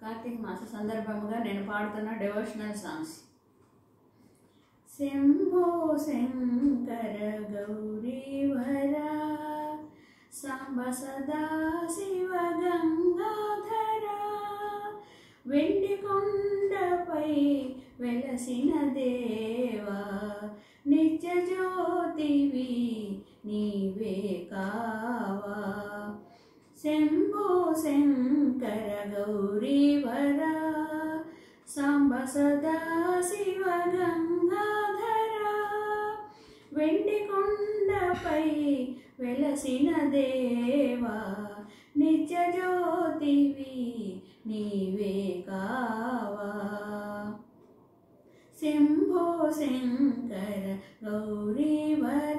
కార్తీక మాస సందర్భంగా నేను పాడుతున్న డెవోషనల్ సాంగ్స్ శంభో శంకర గౌరీవర సాంబ సదా శివ గంగాధర వెండి కొండపై వెలసిన దేవా నిత్య జ్యోతివి నీవే కావా శంభో శంకర గౌరీవర సాంబ సదా శివ గంగాధర వెండి కొండపై వెలసిన దేవా నిత్య జ్యోతివి నీవే కావా శంభో శంకర గౌరీవర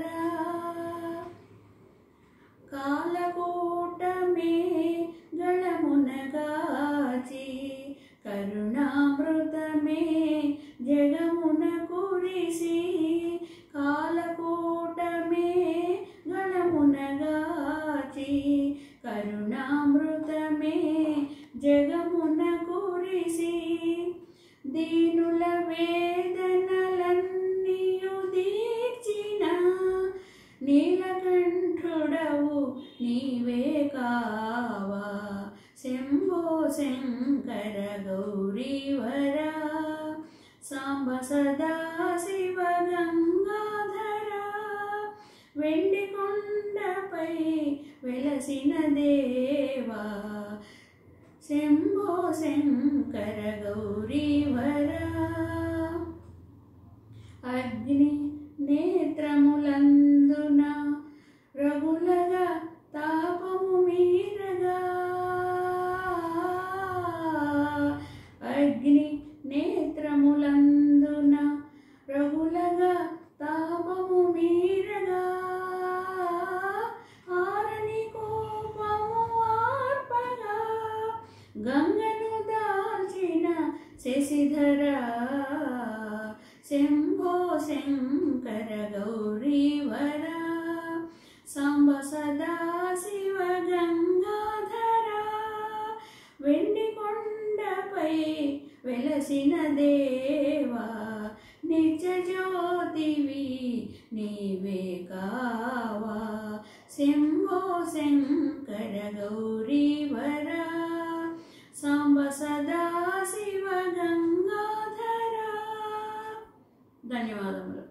కాలకూటమే గళమునగాచి కరుణామృతమే జగమున కురిసి కాలకూటమే గళమునగాచి కరుణామృతమే జగమున కురిసి దీనుల వేదనలన్నీయు తీర్చిన నీలకంఠుడవు నీవే కావా శంభో శంకర గౌరీవర సాంబ సదా శివ గంగాధర వెండి కొండపై వెలసిన దేవా శంభో శంకర గౌరీవర అగ్ని నేత్రములందున రఘులగా తాపము మీరగా అగ్ని నేత్రములందున రఘులగా తాపము మీరగా ఆరని కోపము ఆర్పగా గంగను దాల్చిన శశిధర శంభో శంకర గౌరీవర సాంబ సదా శివ గంగాధర వెండి కొండపై వెలసిన దేవా నిత్య జ్యోతివి నీవే కావా శంభో శంకర గౌరీవర సాంబ సదా శివ గంగాధర ధన్యవాదములు